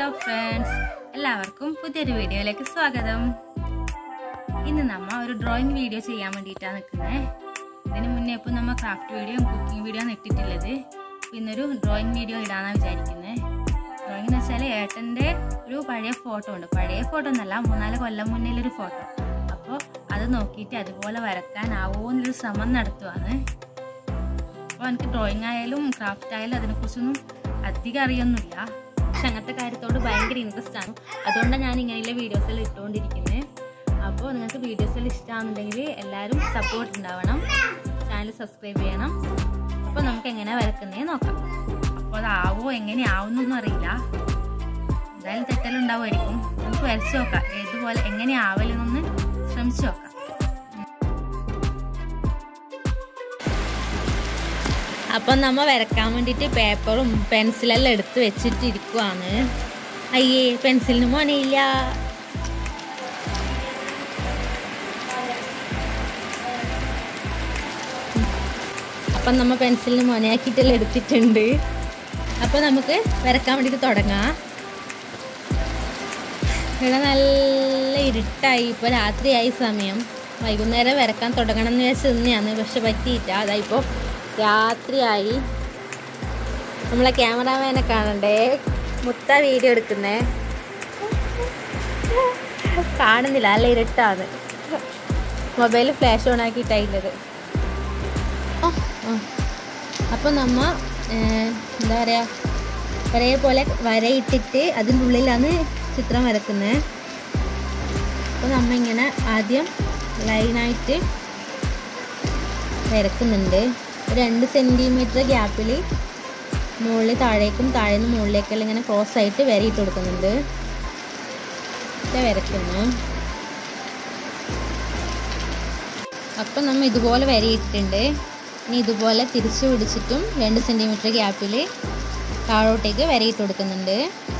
hello friends എല്ലാവർക്കും പുതിയൊരു വീഡിയോയിലേക്ക് സ്വാഗതം ഇന്ന് നമ്മ ഒരു ഡ്രോയിങ് വീഡിയോ ചെയ്യാൻ വേണ്ടിയിട്ടാണ് നിൽക്കുന്നത് ഇതിന് മുന്നേ ഇപ്പോൾ നമ്മൾ ക്രാഫ്റ്റ് വീഡിയോ കുക്കിംഗ് വീഡിയോ ആണ് ഇട്ടിട്ടുള്ളത് അപ്പോൾ ഇന്നൊരു ഡ്രോയിങ് വീഡിയോ ഇടാനാണ് വിചാരിക്കുന്നത് ഡ്രോയിങ് എന്ന് വെച്ചാൽ ഏട്ടൻ്റെ ഒരു പഴയ ഫോട്ടോ ഉണ്ട് പഴയ ഫോട്ടോ എന്നല്ല മൂന്നാല് കൊല്ലം മുന്നിലൊരു ഫോട്ടോ അപ്പോൾ അത് നോക്കിയിട്ട് അതുപോലെ വരക്കാനാവോ എന്നൊരു ശ്രമം നടത്തുവാണ് അപ്പോൾ എനിക്ക് ഡ്രോയിങ് ആയാലും ക്രാഫ്റ്റ് ആയാലും അതിനെക്കുറിച്ചൊന്നും അധികം അറിയൊന്നുമില്ല പക്ഷെ അങ്ങനത്തെ കാര്യത്തോട് ഭയങ്കര ഇൻട്രസ്റ്റ് ആണ് അതുകൊണ്ടാണ് ഞാൻ ഇങ്ങനെയുള്ള വീഡിയോസിൽ ഇട്ടുകൊണ്ടിരിക്കുന്നത് അപ്പോൾ നിങ്ങൾക്ക് വീഡിയോസിൽ ഇഷ്ടമാണെന്നുണ്ടെങ്കിൽ എല്ലാവരും സപ്പോർട്ട് ഉണ്ടാവണം ചാനൽ സബ്സ്ക്രൈബ് ചെയ്യണം അപ്പോൾ നമുക്ക് എങ്ങനെ വരക്കുന്നേ നോക്കാം അപ്പോൾ അതാവോ എങ്ങനെ ആവുന്നൊന്നും അറിയില്ല എന്തായാലും തെറ്റലുണ്ടാവുമായിരിക്കും നമുക്ക് വരച്ച് നോക്കാം ഏതുപോലെ എങ്ങനെ ആവലെന്നൊന്ന് ശ്രമിച്ചു നോക്കാം അപ്പം നമ്മ വരക്കാൻ വേണ്ടിയിട്ട് പേപ്പറും പെൻസിലെല്ലാം എടുത്ത് വെച്ചിട്ടിരിക്കുവാണ് അയ്യേ പെൻസിലിന് മോനയില്ല അപ്പം നമ്മ പെൻസിലിന് മോനയാക്കിയിട്ടെല്ലാം എടുത്തിട്ടുണ്ട് അപ്പം നമുക്ക് വരക്കാൻ വേണ്ടിയിട്ട് തുടങ്ങാം ഇവിടെ നല്ല ഇരുട്ടായി ഇപ്പോൾ രാത്രിയായി സമയം വൈകുന്നേരം വരക്കാൻ തുടങ്ങണം എന്ന് വെച്ച് തന്നെയാണ് പക്ഷെ പറ്റിയില്ല അതായിപ്പോൾ രാത്രിയായി നമ്മളെ ക്യാമറാമാനെ കാണണ്ടേ മുത്ത വീഡിയോ എടുക്കുന്നേ കാണുന്നില്ല അല്ല ഇരുട്ടാണ് മൊബൈൽ ഫ്ലാഷ് ഓൺ ആക്കിയിട്ടായില്ലത് അപ്പോൾ നമ്മ എന്താ പറയുക ഒരേപോലെ വരയിട്ടിട്ട് അതിൻ്റെ ഉള്ളിലാണ് ചിത്രം വരക്കുന്നത് അപ്പോൾ നമ്മ ഇങ്ങനെ ആദ്യം ലൈനായിട്ട് വരക്കുന്നുണ്ട് രണ്ട് സെൻറ്റിമീറ്റർ ഗ്യാപ്പിൽ മുകളിൽ താഴേക്കും താഴെ നിന്ന് മുകളിലേക്കെല്ലാം ഇങ്ങനെ ക്രോസ് ആയിട്ട് വരയിട്ട് കൊടുക്കുന്നുണ്ട് വരക്കുന്നു അപ്പം നമ്മൾ ഇതുപോലെ വരയിട്ടുണ്ട് ഇനി ഇതുപോലെ തിരിച്ചു പിടിച്ചിട്ടും രണ്ട് സെൻറ്റിമീറ്റർ ഗ്യാപ്പിൽ താഴോട്ടേക്ക് വരയിട്ട് കൊടുക്കുന്നുണ്ട്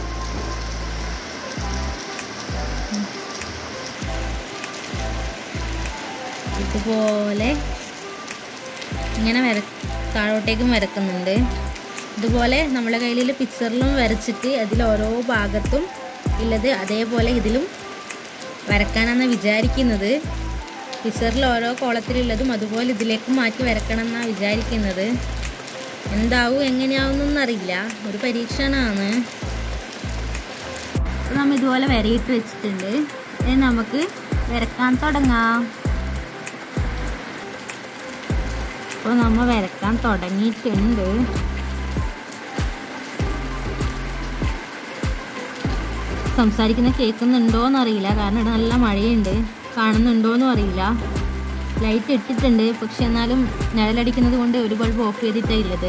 ഇതുപോലെ ഇങ്ങനെ വര താഴോട്ടേക്കും വരക്കുന്നുണ്ട് ഇതുപോലെ നമ്മളെ കയ്യിൽ പിക്ചറിലും വരച്ചിട്ട് അതിൽ ഓരോ ഭാഗത്തും ഉള്ളത് അതേപോലെ ഇതിലും വരക്കാനാണ് വിചാരിക്കുന്നത് പിക്ചറിൽ ഓരോ കോളത്തിലുള്ളതും അതുപോലെ ഇതിലേക്ക് മാറ്റി വരക്കണം എന്നാണ് വിചാരിക്കുന്നത് എന്താവും എങ്ങനെയാവും അറിയില്ല ഒരു പരീക്ഷണമാണ് അപ്പോൾ നമ്മൾ ഇതുപോലെ വരയിട്ട് വെച്ചിട്ടുണ്ട് ഇനി നമുക്ക് വരക്കാൻ തുടങ്ങാം അപ്പോൾ നമ്മൾ വരക്കാൻ തുടങ്ങിയിട്ടുണ്ട് സംസാരിക്കുന്ന കേൾക്കുന്നുണ്ടോയെന്ന് അറിയില്ല കാരണം ഇവിടെ നല്ല മഴയുണ്ട് കാണുന്നുണ്ടോയെന്നും അറിയില്ല ലൈറ്റ് ഇട്ടിട്ടുണ്ട് പക്ഷെ എന്നാലും നിഴലടിക്കുന്നത് കൊണ്ട് ഒരു ബൾബ് ഓഫ് ചെയ്തിട്ടേ ഉള്ളത്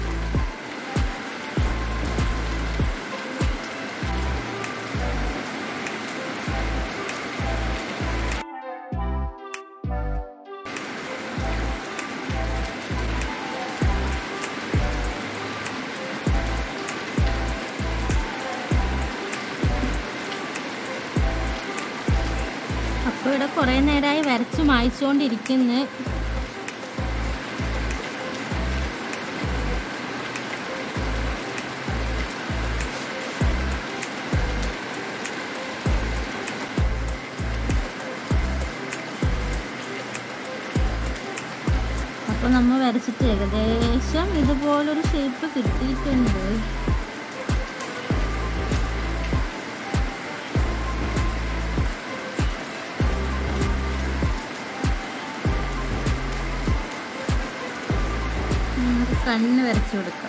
അപ്പോൾ ഇവിടെ കുറേ നേരമായി വരച്ച് മായ്ച്ചുകൊണ്ടിരിക്കുന്നു അപ്പോൾ നമ്മൾ വരച്ചിട്ട് ഏകദേശം ഇതുപോലൊരു ഷേപ്പ് കിട്ടിയിട്ടുണ്ട് നമുക്ക് കണ്ണ് വരച്ചു കൊടുക്കാം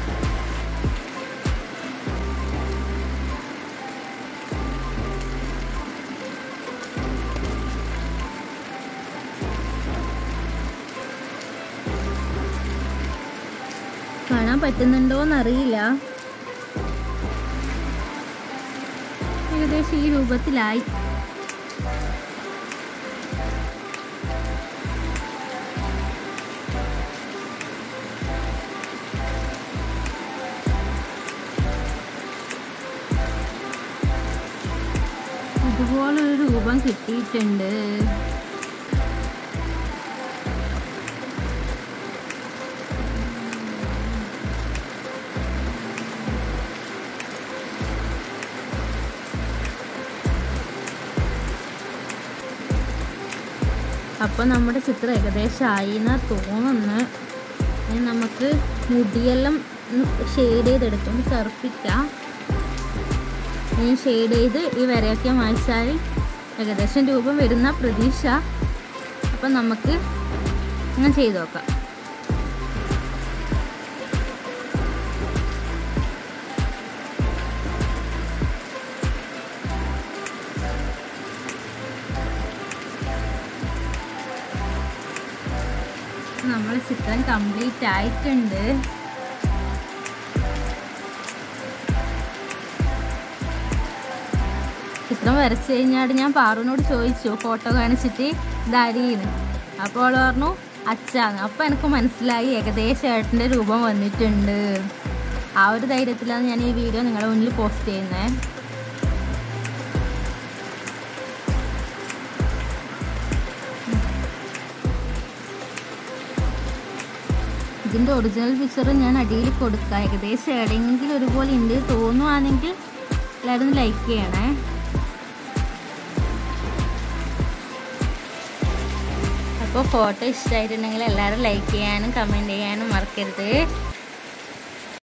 കാണാൻ പറ്റുന്നുണ്ടോന്ന് അറിയില്ല ഏകദേശം ഈ രൂപത്തിലായി ഇതുപോലൊരു രൂപം കിട്ടിയിട്ടുണ്ട് അപ്പോൾ നമ്മുടെ ചിത്രം ഏകദേശം ആയി എന്നാണ് തോന്നുന്നത് ഇനി നമുക്ക് മുടിയെല്ലാം ഷെയ്ഡ് ചെയ്തെടുക്കും കറുപ്പിക്കാം ഇനി ഷെയ്ഡ് ചെയ്ത് ഈ വരയൊക്കെ മായ്ച്ചാൽ ഏകദേശം രൂപം വരുന്ന പ്രതീക്ഷ അപ്പം നമുക്ക് അങ്ങനെ ചെയ്ത് നോക്കാം നമ്മളെ ചിത്രം കംപ്ലീറ്റ് ആയിട്ടുണ്ട് ചിത്രം വരച്ചു കഴിഞ്ഞാൽ ഞാൻ പാറുവിനോട് ചോദിച്ചു ഫോട്ടോ കാണിച്ചിട്ട് ഇതാരീന്ന് അപ്പോൾ അവൾ പറഞ്ഞു അച്ഛാന്ന് അപ്പോൾ എനിക്ക് മനസ്സിലായി ഏകദേശം ഏട്ടൻ്റെ രൂപം വന്നിട്ടുണ്ട് ആ ഒരു ധൈര്യത്തിലാണ് ഞാൻ ഈ വീഡിയോ നിങ്ങളുടെ മുന്നിൽ പോസ്റ്റ് ചെയ്യുന്നത് ഇതിൻ്റെ ഒറിജിനൽ പിക്ചർ ഞാൻ അടിയിൽ കൊടുക്കാം ഏകദേശം എവിടെയെങ്കിലും ഒരുപോലെ ഉണ്ട് തോന്നുവാണെങ്കിൽ എല്ലാവരും ലൈക്ക് ചെയ്യണേ അപ്പോൾ ഫോട്ടോ ഇഷ്ടമായിട്ടുണ്ടെങ്കിൽ എല്ലാവരും ലൈക്ക് ചെയ്യാനും കമൻറ്റ് ചെയ്യാനും മറക്കരുത്